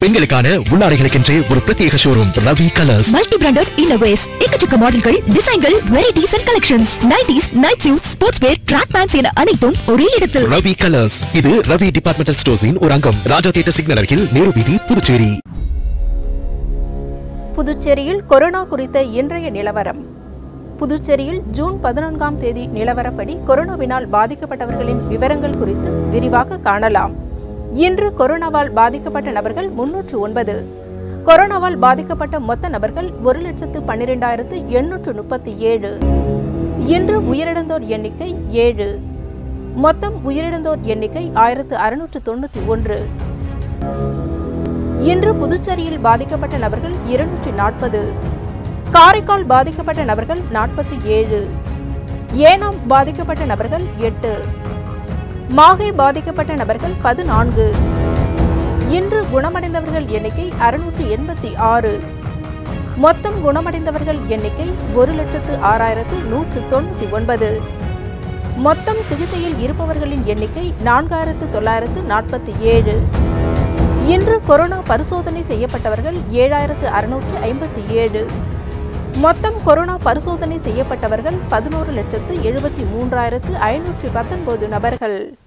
பெண்களுக்கான உள்ளாடைகளுக்கென்றே ஒரு பிரத்யேக showroom Ravi colours multi branded இன்னோவேஸ் எக்கச்சக்க மாடல்கள் டிசைன்கள் varieties and collections nighties night suit sports wear track pants என அனைத்தும் ஒரே இடத்தில் ரவி கலர்ஸ் இது ரவி டிபார்ட்மெண்டல் ஸ்டோர்ஸின் ஒரு அங்கம் ராஜா தியேட்டர் சிக்னல் அருகில் நேரு வீதி புதுச்சேரி புதுச்சேரியில் கொரோனா குறித்த இன்றைய நிலவரம் புதுச்சேரியில் ஜூன் பதினான்காம் தேதி நிலவரப்படி கொரோனாவினால் பாதிக்கப்பட்டவர்களின் விவரங்கள் குறித்து விரிவாக காணலாம் இன்று கொரோனாவால் பாதிக்கப்பட்ட நபர்கள் முன்னூற்று ஒன்பது கொரோனாவால் பாதிக்கப்பட்ட மொத்த நபர்கள் ஒரு லட்சத்து பன்னிரெண்டாயிரத்து எண்ணூற்று முப்பத்தி ஏழு இன்று உயிரிழந்தோர் எண்ணிக்கை ஏழு மொத்தம் உயிரிழந்தோர் எண்ணிக்கை ஆயிரத்து அறுநூற்று தொண்ணூற்றி ஒன்று இன்று புதுச்சேரியில் பாதிக்கப்பட்ட நபர்கள் இருநூற்றி நாற்பது காரைக்கால் பாதிக்கப்பட்ட நபர்கள் நாற்பத்தி ஏழு ஏனாம் பாதிக்கப்பட்ட நபர்கள் எட்டு மாகே பாதிக்கப்பட்ட நபர்கள் பதினான்கு இன்று குணமடைந்தவர்கள் எண்ணிக்கை அறுநூற்று எண்பத்தி ஆறு மொத்தம் குணமடைந்தவர்கள் எண்ணிக்கை ஒரு லட்சத்து ஆறாயிரத்து நூற்று தொண்ணூற்றி ஒன்பது மொத்தம் சிகிச்சையில் இருப்பவர்களின் எண்ணிக்கை நான்காயிரத்து தொள்ளாயிரத்து நாற்பத்தி ஏழு இன்று கொரோனா பரிசோதனை செய்யப்பட்டவர்கள் ஏழாயிரத்து அறுநூற்று ஐம்பத்தி ஏழு மொத்தம் கொரோனா பரிசோதனை செய்யப்பட்டவர்கள் பதினோரு லட்சத்து எழுபத்தி மூன்றாயிரத்து ஐநூற்று பத்தொன்பது நபர்கள்